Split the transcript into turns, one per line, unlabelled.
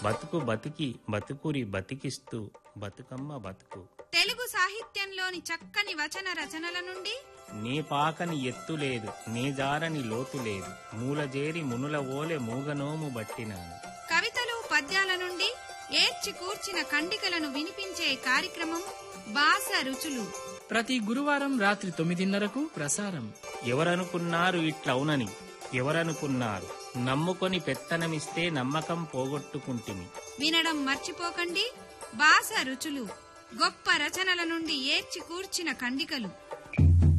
బతుకు బతికి బతుకురి బతికిస్తూ బతుకమ్మ బతుకు
తెలుగు సాహిత్యంలోని చక్కని వచన రచనల నుండి
నీ పాకని ఎత్తు లేదు నీ జారని లోతు లేదు మూలజేరి మునుల ఓలె మూగనోము బట్టినాను
కవితలు పద్యాల నుండి ఏర్చి కూర్చిన ఖండికలను వినిపించే కార్యక్రమం బాస రుచులు
ప్రతి గురువారం రాత్రి తొమ్మిదిన్నరకు ప్రసారం
ఎవరనుకున్నారు ఇట్లవునని ఎవరనుకున్నారు నమ్ముకొని పెత్తనమిస్తే నమ్మకం పోగొట్టుకుంటిమి
వినడం మర్చిపోకండి బాస రుచులు గొప్ప రచనల నుండి ఏర్చి కూర్చిన ఖండికలు